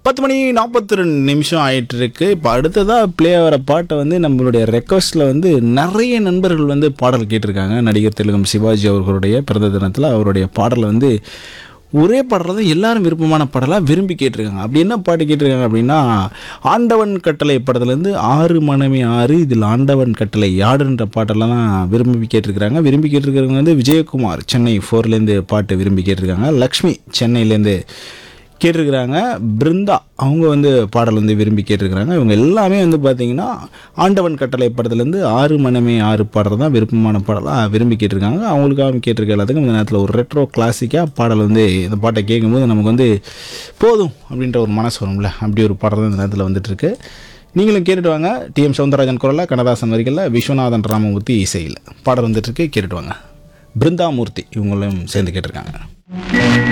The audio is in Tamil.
பத்து மணி நாற்பத்தி ரெண்டு நிமிஷம் ஆயிட்டு இருக்கு இப்போ அடுத்ததாக ப்ளே ஆகிற பாட்டை வந்து நம்மளுடைய ரெக்வஸ்ட்டில் வந்து நிறைய நண்பர்கள் வந்து பாடல் கேட்டிருக்காங்க நடிகர் தெலுங்கம் சிவாஜி அவர்களுடைய பிறந்த தினத்தில் அவருடைய பாடலை வந்து ஒரே பாடலை தான் எல்லாரும் விருப்பமான பாடலாக விரும்பி கேட்டிருக்காங்க அப்படி என்ன பாட்டு கேட்டிருக்காங்க அப்படின்னா ஆண்டவன் கட்டளை படத்துலேருந்து ஆறு மனமே ஆறு இதில் ஆண்டவன் கட்டளை யாடுன்ற பாட்டெல்லாம் தான் விரும்பி கேட்டிருக்கிறாங்க விரும்பி கேட்டிருக்கிறவங்க வந்து விஜயகுமார் சென்னை ஃபோர்லேருந்து பாட்டு விரும்பி கேட்டிருக்காங்க லக்ஷ்மி சென்னையிலேருந்து கேட்டிருக்கிறாங்க பிருந்தா அவங்க வந்து பாடல் வந்து விரும்பி கேட்டிருக்கிறாங்க இவங்க எல்லாமே வந்து பார்த்தீங்கன்னா ஆண்டவன் கட்டளை படத்துலேருந்து ஆறு மனமே ஆறு பாடல் தான் விருப்பமான பாடலாக விரும்பி கேட்டிருக்காங்க அவங்களுக்காக கேட்டிருக்க எல்லாத்துக்கும் இந்த நேரத்தில் ஒரு ரெட்ரோ கிளாசிக்காக பாடல் வந்து இந்த பாட்டை கேட்கும்போது நமக்கு வந்து போதும் அப்படின்ற ஒரு மனசு வரும்ல அப்படி ஒரு பாடல் தான் இந்த நேரத்தில் வந்துட்டுருக்கு நீங்களும் கேட்டுட்டு வாங்க டிஎம் சவுந்தரராஜன் குரலில் கண்ணதாசன் வரிகளில் விஸ்வநாதன் ராமமூர்த்தி இசையில் பாடல் வந்துட்டுருக்கு கேட்டுட்டு வாங்க பிருந்தாமூர்த்தி இவங்களும் சேர்ந்து கேட்டிருக்காங்க